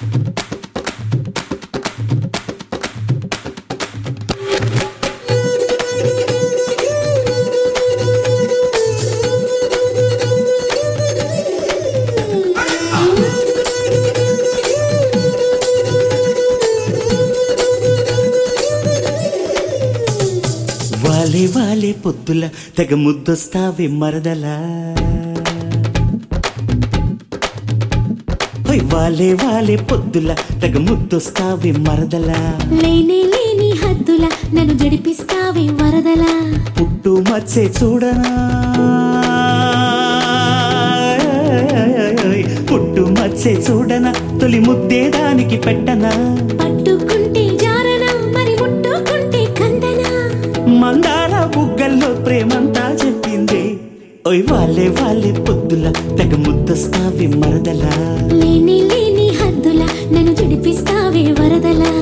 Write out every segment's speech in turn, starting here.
వాలే వాలే పొద్దుల తెగ ముద్దొస్తావే మరదలా ఓయ్ వాలే వాలే పొద్దుల తెగ ముద్దొస్తావే మరదలా లేనే లేని హద్దుల నన్ను జడిపిస్తావే వరదలా పుట్టు మచ్చే చూడనా పుట్టు మచ్చే చూడనా తొలి ముద్దే దానికి పెట్టనా పట్టుకుంటే జారనా మరి ముట్టుకుంటే కందనా మందార బుగ్గల్లో ప్రేమంతా చెప్పింది ఓయ్ వాలే వాలే పొద్దుల తెగ ముద్దొస్తావే మరదలా లేని లేని హద్దుల నన్ను జడిపిస్తావే వరదలా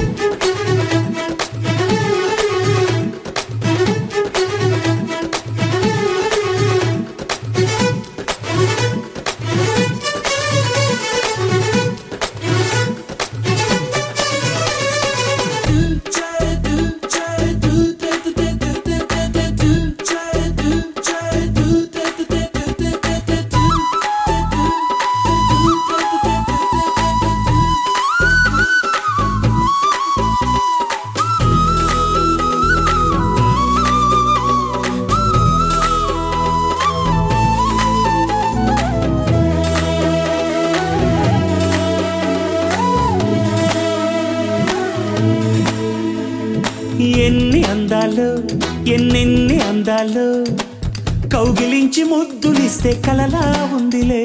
ఎన్ని అందాలు ఎన్నెన్ని అందాలు కౌగిలించి ముద్దులిస్తే కలలా ఉందిలే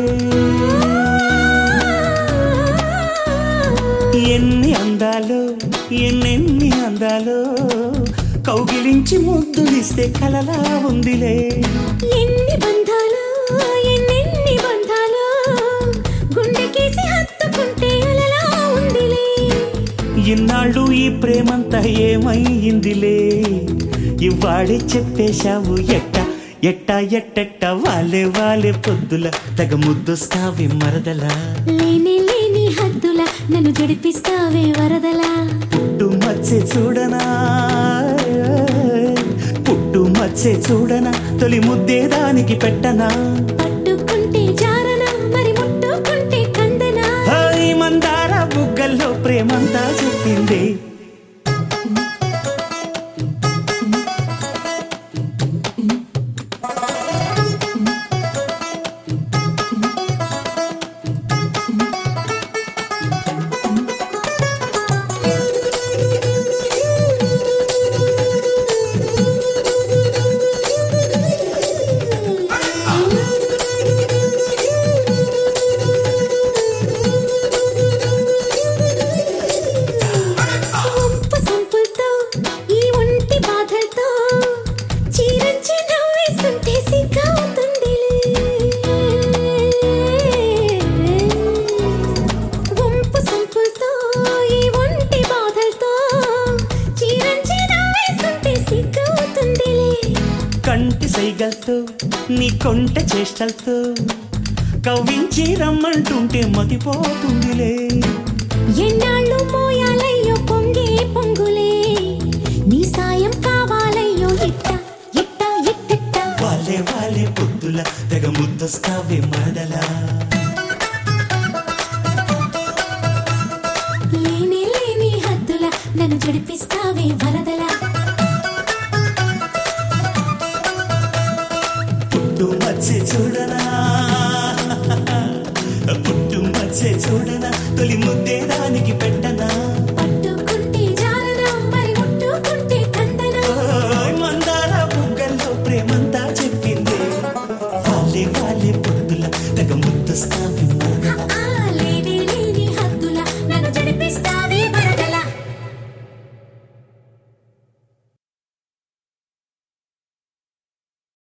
ఎన్ని అందాలు ఎన్నెన్ని అందాలు కౌగిలించి ముద్దులిస్తే కలలా ఉందిలే ఎన్ని బంధాలు ఎన్నెన్ని బంధాలు గుండెకేసి హత్తుకుంటే అలలా ఉందిలే ఇన్నాళ్ళు ఈ ప్రేమంతా ఏమైందిలే ఇవాడే చెప్పేశావు ఎట్ట ఎట్ట ఎట్టెట్ట వాలే వాలే పొద్దుల తెగ ముద్దొస్తావి మరదలా లేని లేని హద్దుల నన్ను జడిపిస్తావే వరదలా పుట్టు మచ్చే చూడనా పుట్టు మచ్చే చూడనా తొలి ముద్దే దానికి పెట్టనా పట్టుకుంటే జారనా మరి ముట్టుకుంటే కందనా హాయ్ మందార బుగ్గల్లో ప్రేమంతా చెప్పింది వంపు సంపులతో ఈ ఒంటి బాధలతో చీరంచి నవ్వేస్తుంటే సిగ్గవుతుందిలే వంపు సంపులతో ఈ ఒంటి బాధలతో చీరంచి నవ్వేస్తుంటే సిగ్గవుతుందిలే కంటి సైగల్తో నీ కొంట చేష్టలతో కవ్వించి రమ్మంటుంటే మతిపోతుందిలే ఎన్నాళ్ళు మోయాలయ్యో పొంగే పొంగులే నీ సాయం కావాలయ్యో ఇట్ట ఇట్ట ఇట్టిట్ట వాలే వాలే పొద్దుల తెగ ముద్దొస్తావే మరదలా లేని లేని హద్దుల నన్ను జడిపిస్తావే వరదలా పుట్టు మచ్చే చూడనా